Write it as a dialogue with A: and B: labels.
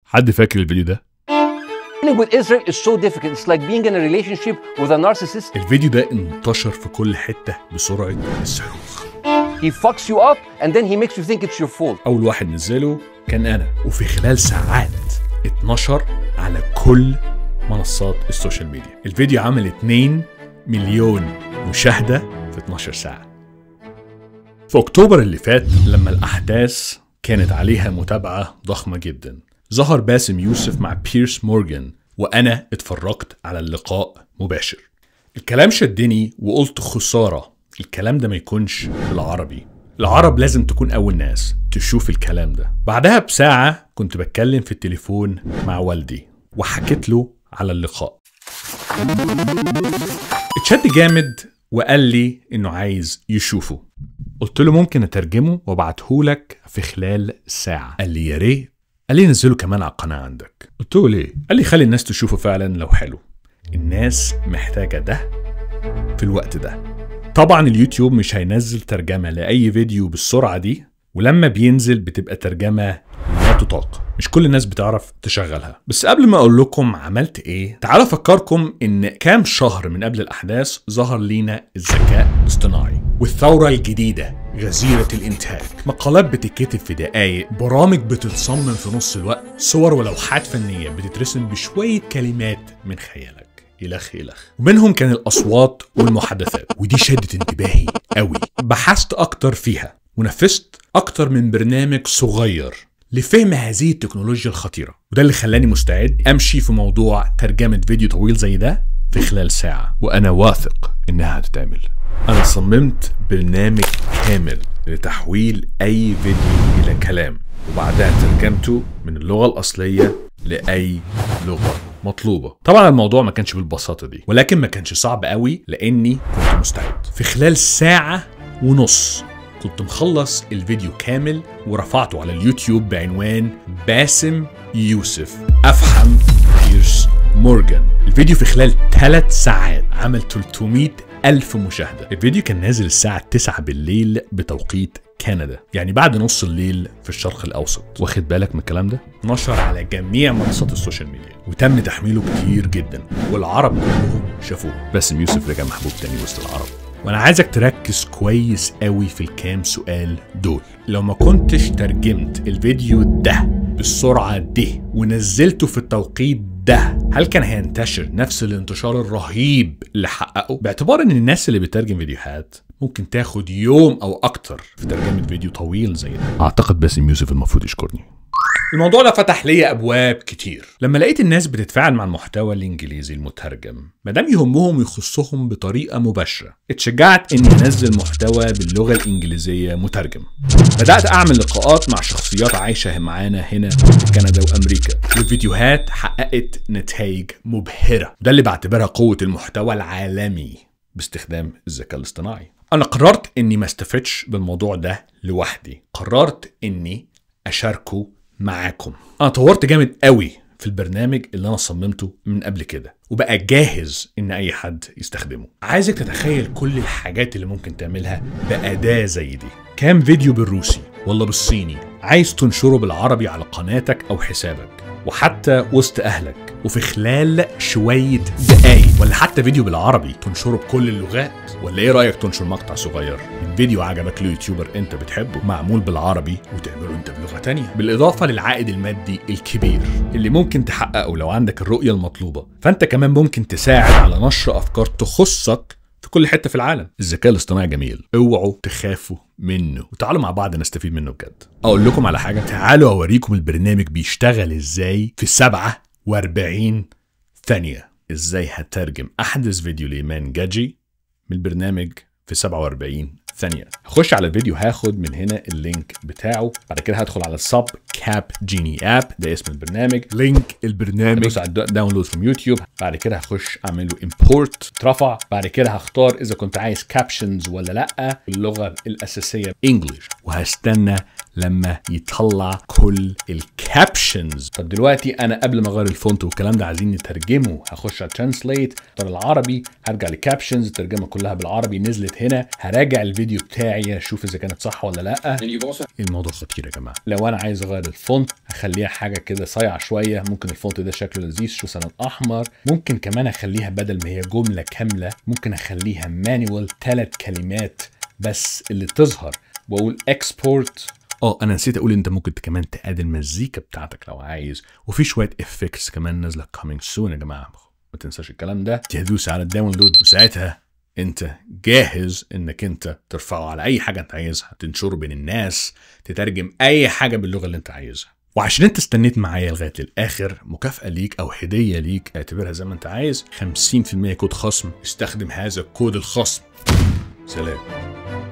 A: حد فاكر الفيديو ده
B: Dealing with Israel is so difficult. It's like being in a relationship with a narcissist.
A: الفيديو ده انتشر في كل حتة بسرعة الصاروخ
B: He fucks you up and then he makes you think it's your fault.
A: أول واحد نزله كان أنا وفي خلال ساعات اتنشر على كل منصات السوشيال ميديا الفيديو عمل 2 مليون مشاهدة في 12 ساعة في أكتوبر اللي فات لما الأحداث كانت عليها متابعة ضخمة جدا ظهر باسم يوسف مع بيرس مورجان وأنا اتفرجت على اللقاء مباشر الكلام شدني وقلت خسارة الكلام ده ما يكونش بالعربي العرب لازم تكون أول ناس تشوف الكلام ده بعدها بساعة كنت بتكلم في التليفون مع والدي وحكيت له على اللقاء اتشد جامد وقال لي انه عايز يشوفه قلت له ممكن اترجمه وابعته لك في خلال ساعة قال لي يا ريت قال لي نزله كمان على القناة عندك قلت له ليه قال لي خلي الناس تشوفه فعلا لو حلو الناس محتاجة ده في الوقت ده طبعا اليوتيوب مش هينزل ترجمة لأي فيديو بالسرعة دي ولما بينزل بتبقى ترجمة لا تطاق مش كل الناس بتعرف تشغلها بس قبل ما اقول لكم عملت ايه تعالوا افكركم ان كام شهر من قبل الاحداث ظهر لينا الذكاء الاصطناعي والثورة الجديدة غزيرة الإنتاج مقالات بتتكتب في دقايق برامج بتتصمم في نص الوقت صور ولوحات فنية بتترسم بشوية كلمات من خيالك إلخ إلخ ومنهم كان الأصوات والمحادثات ودي شدت انتباهي قوي بحثت أكتر فيها ونفذت أكتر من برنامج صغير لفهم هذه التكنولوجيا الخطيرة وده اللي خلاني مستعد أمشي في موضوع ترجمة فيديو طويل زي ده في خلال ساعة وأنا واثق إنها هتتعمل أنا صممت برنامج كامل لتحويل أي فيديو إلى كلام وبعدها ترجمته من اللغة الأصلية لأي لغة مطلوبة طبعا الموضوع ما كانش بالبساطة دي ولكن ما كانش صعب قوي لأني كنت مستعد في خلال ساعة ونص كنت مخلص الفيديو كامل ورفعته على اليوتيوب بعنوان باسم يوسف أفحم بيرس مورجان الفيديو في خلال ثلاث ساعات عمل 300 ألف مشاهدة الفيديو كان نازل الساعة 9 بالليل بتوقيت كندا يعني بعد نص الليل في الشرق الأوسط واخد بالك من الكلام ده نشر على جميع منصات السوشيال ميديا وتم تحميله كتير جدا والعرب كلهم شافوه باسم يوسف رجع محبوب تاني وسط العرب وانا عايزك تركز كويس قوي في الكام سؤال دول لو ما كنتش ترجمت الفيديو ده بالسرعة دي ونزلته في التوقيت ده هل كان هينتشر نفس الانتشار الرهيب اللي حققه باعتبار ان الناس اللي بتترجم فيديوهات ممكن تاخد يوم او اكتر في ترجمة فيديو طويل زي ده اعتقد باسم يوسف المفروض يشكرني الموضوع ده فتح لي ابواب كتير لما لقيت الناس بتتفاعل مع المحتوى الانجليزي المترجم ما دام يهمهم يخصهم بطريقه مباشره اتشجعت اني انزل محتوى باللغه الانجليزيه مترجم بدات اعمل لقاءات مع شخصيات عايشه معانا هنا في كندا وامريكا والفيديوهات حققت نتائج مبهره ده اللي بعتبرها قوه المحتوى العالمي باستخدام الذكاء الاصطناعي انا قررت اني ما استفدش بالموضوع ده لوحدي قررت اني اشاركه معاكم انا طورت جامد قوي في البرنامج اللي انا صممته من قبل كده وبقى جاهز ان اي حد يستخدمه عايزك تتخيل كل الحاجات اللي ممكن تعملها بأداة زي دي كام فيديو بالروسي ولا بالصيني عايز تنشره بالعربي على قناتك او حسابك وحتى وسط اهلك وفي خلال شوية دقايق ولا حتى فيديو بالعربي تنشره بكل اللغات ولا ايه رأيك تنشر مقطع صغير من فيديو عجبك ليوتيوبر انت بتحبه معمول بالعربي وتعمله انت بلغة تانية بالإضافة للعائد المادي الكبير اللي ممكن تحققه لو عندك الرؤية المطلوبة فانت كمان ممكن تساعد على نشر أفكار تخصك في كل حتة في العالم الذكاء الاصطناعي جميل اوعوا تخافوا منه وتعالوا مع بعض نستفيد منه بجد اقول لكم على حاجة تعالوا اوريكم البرنامج بيشتغل ازاي في 47 ثانية ازاي هترجم احدث فيديو لايمان جاجي من البرنامج في 47 ثانية هخش على الفيديو هاخد من هنا اللينك بتاعه بعد كده هدخل على السب كاب جيني اب ده اسم البرنامج لينك البرنامج هدوس على داونلود من يوتيوب بعد كده هخش اعمل له امبورت اترفع بعد كده هختار اذا كنت عايز كابشنز ولا لا اللغة الاساسية انجلش وهستنى لما يطلع كل الكابشنز طب دلوقتي انا قبل ما اغير الفونت والكلام ده عايزين نترجمه هخش على ترانسليت اختار العربي هرجع لكابشنز الترجمه كلها بالعربي نزلت هنا هراجع الفيديو بتاعي اشوف اذا كانت صح ولا لا
C: And you've also
A: الموضوع خطير يا جماعه لو انا عايز اغير الفونت اخليها حاجه كده صايعه شويه ممكن الفونت ده شكله لذيذ شو مثلا احمر ممكن كمان اخليها بدل ما هي جمله كامله ممكن اخليها مانيوال ثلاث كلمات بس اللي تظهر واقول اكسبورت اه انا نسيت اقول انت ممكن كمان تقاد المزيكا بتاعتك لو عايز وفي شويه افكتس كمان نازله coming soon يا جماعه ما تنساش الكلام ده تدوس على الداونلود وساعتها انت جاهز انك انت ترفعه على اي حاجه انت عايزها تنشره بين الناس تترجم اي حاجه باللغه اللي انت عايزها وعشان انت استنيت معايا لغايه الاخر مكافاه ليك او هديه ليك اعتبرها زي ما انت عايز 50% كود خصم استخدم هذا الكود الخصم سلام